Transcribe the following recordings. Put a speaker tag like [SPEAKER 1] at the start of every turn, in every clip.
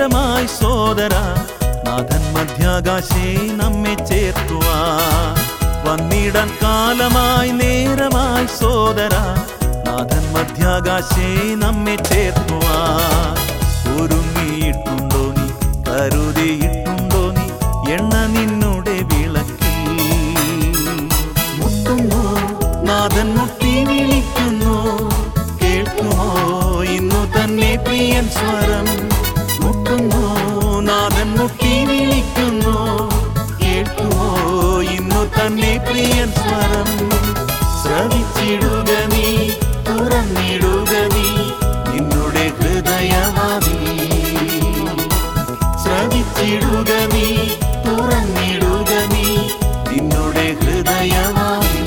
[SPEAKER 1] നേരമായി സോദര നാഥൻ മധ്യാകാശേ നമ്മെ ചേർത്തുവാ വന്നിടാൻ കാലമായി നേരമായി സോദര നാഥൻ മധ്യാകാശേ നമ്മെ ചേർത്തുവാ ഒരുങ്ങിയിട്ടുണ്ടോ നീ കരുതിയിട്ടുണ്ടോ നീ എണ്ണ നിന്നുടെ വിളക്കിൽ മുട്ടുന്നു നാഥൻ മുട്ടി വിളിക്കുന്നു കേൾക്കുമോ ഇന്നു തന്നെ പ്രിയൻ സ്വരം മുട്ടുന്നു നാഥൻ മുട്ടി വിളിക്കുന്നു കേൾക്കുമോ ഇന്നു തന്നെ പ്രിയൻ സ്വരം ശ്രവിച്ചിടുക നീ തുറന്നിടുക നീ നിന്നുടെ ഹൃദയവാദി ശ്രവിച്ചിടുക നീ തുറന്നിടുക നീ നിന്നുടെ ഹൃദയവാദി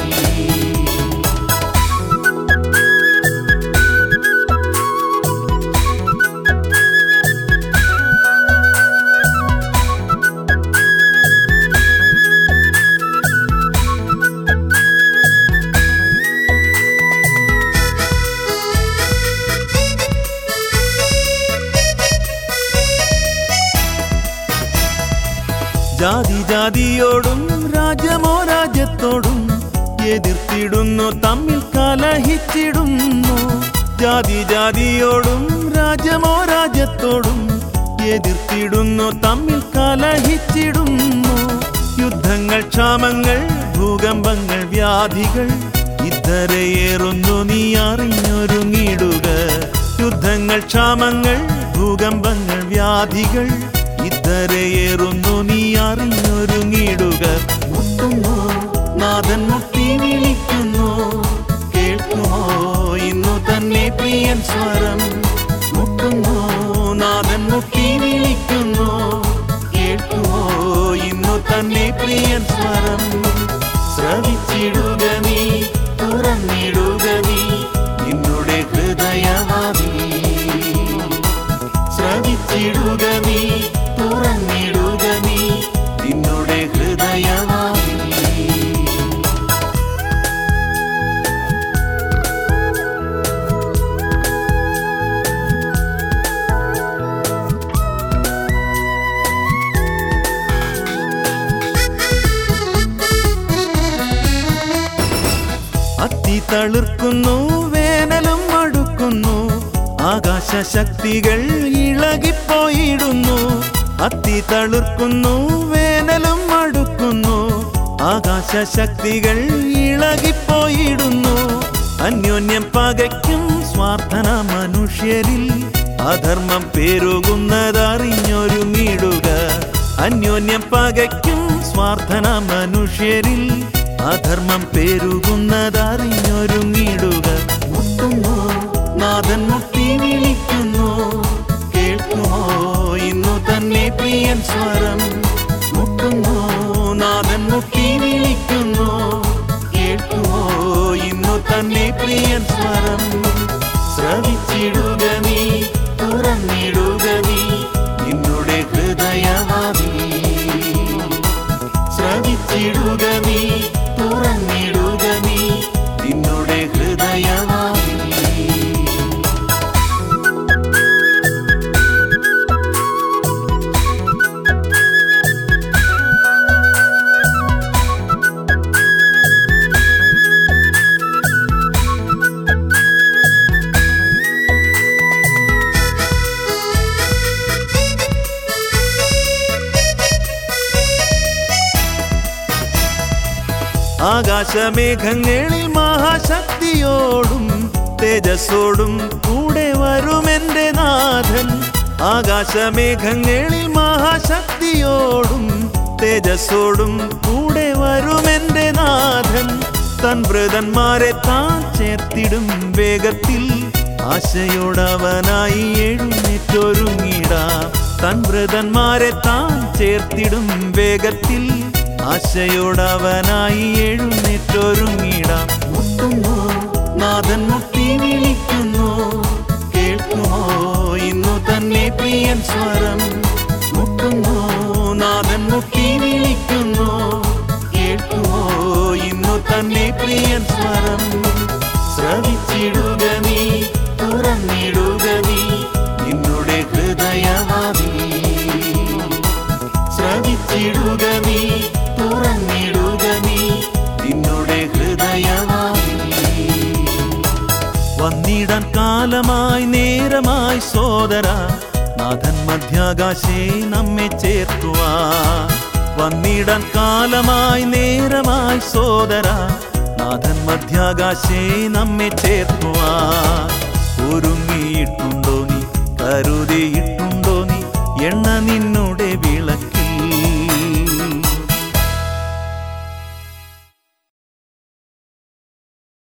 [SPEAKER 1] ജാതി ജാതിയോടും രാജ്യമോ രാജ്യത്തോടും എതിർത്തിടുന്നു തമ്മിൽ കലഹിച്ചിടുന്നു ജാതി ജാതിയോടും രാജ്യമോ രാജ്യത്തോടും എതിർത്തിടുന്നു തമ്മിൽ കലഹിച്ചിടുന്നു യുദ്ധങ്ങൾ ക്ഷാമങ്ങൾ ഭൂകമ്പങ്ങൾ വ്യാധികൾ ഇത്തരയേറുന്നു നീ അറിഞ്ഞൊരുങ്ങിടുക യുദ്ധങ്ങൾ ക്ഷാമങ്ങൾ ഭൂകമ്പങ്ങൾ വ്യാധികൾ ഇത്തരയേറുന്നു നീ അറിഞ്ഞൊരുങ്ങിടുക മുട്ടുന്നു നാഥൻ മുട്ടി വിളിക്കുന്നു കേൾക്കുമോ ഇന്നു തന്നെ പ്രിയൻ സ്വരം മുട്ടുന്നു നാഥൻ മുട്ടി വിളിക്കുന്നു കേൾക്കുമോ ഇന്നു തന്നെ പ്രിയൻ സ്വരം ശ്രവിച്ചിടുക നീ തുറന്നിടുക നീ നിന്നുടെ ഹൃദയവാദി ശ്രവിച്ചിടുക നീ തുറന്നിടുക നീ നിന്നുടെ ഹൃദയവാദി അത്തി തളിർക്കുന്നു വേനലും അടുക്കുന്നു ആകാശ ശക്തികൾ ഇളകിപ്പോയിടുന്നു അത്തി തളിർക്കുന്നു വേനലും അടുക്കുന്നു ആകാശ ശക്തികൾ ഇളകിപ്പോയിടുന്നു അന്യോന്യം പകയ്ക്കും സ്വാർത്ഥന മനുഷ്യരിൽ അധർമ്മം പെരുകുന്നതറിഞ്ഞൊരുങ്ങിടുക അന്യോന്യം പകയ്ക്കും സ്വാർത്ഥന മനുഷ്യരിൽ അധർമ്മം പെരുകുന്നതറിഞ്ഞൊരുങ്ങിടുക മുട്ടുന്നു നാഥൻ മുട്ടി വിളിക്കുന്നു കേൾക്കുമോ ഇന്നു തന്നെ പ്രിയൻ സ്വരം മുട്ടുന്നു നാഥൻ മുട്ടി വിളിക്കുന്നു കേൾക്കുമോ ഇന്നു തന്നെ പ്രിയൻ സ്വരം ശ്രവിച്ചിടുക നീ തുറന്നിടുക നീ നിന്നുടെ ഹൃദയവാദി ശ്രവിച്ചിടുക നീ തുറന്നിടുക നീ നിന്നുടെ ഹൃദയവാദി ആകാശമേഘങ്ങളിൽ മഹാശക്തിയോടും തേജസ്സോടും കൂടെ വരുമെന്റെ നാഥൻ ആകാശമേഘങ്ങളിൽ മഹാശക്തിയോടും തേജസ്സോടും കൂടെ വരുമെന്റെ നാഥൻ തൻ വൃതന്മാരെ താൻ ചേർത്തിടും വേഗത്തിൽ ആശയോടവനായി എഴുന്നേറ്റൊരുങ്ങിടാം തൻ വൃതന്മാരെ താൻ ചേർത്തിടും വേഗത്തിൽ ആശയോടവനായി എഴുന്നേറ്റൊരുങ്ങിടാം മുട്ടുന്നു നാഥൻ മുട്ടി വിളിക്കുന്നു കേൾക്കുമോ ഇന്നു തന്നെ പ്രിയൻ സ്വരം മുട്ടുന്നു നാഥൻ മുട്ടി വിളിക്കുന്നു കേൾക്കുമോ ഇന്നു തന്നെ പ്രിയൻ സ്വരം ശ്രവിച്ചിടുക നീ തുറന്നിടുക നീ നിന്നുടെ ഹൃദയവാദി സോദര നാഥൻ മധ്യാകാശേ നമ്മെ ചേർത്തുവാ വന്നിടാൻ കാലമായി നേരമായി സോദര നാഥൻ മധ്യാകാശേ നമ്മെ ചേർത്തുവാ ഒരുങ്ങിയിട്ടുണ്ടോ നീ കരുതിയിട്ടുണ്ടോ നീ എണ്ണ നിന്നു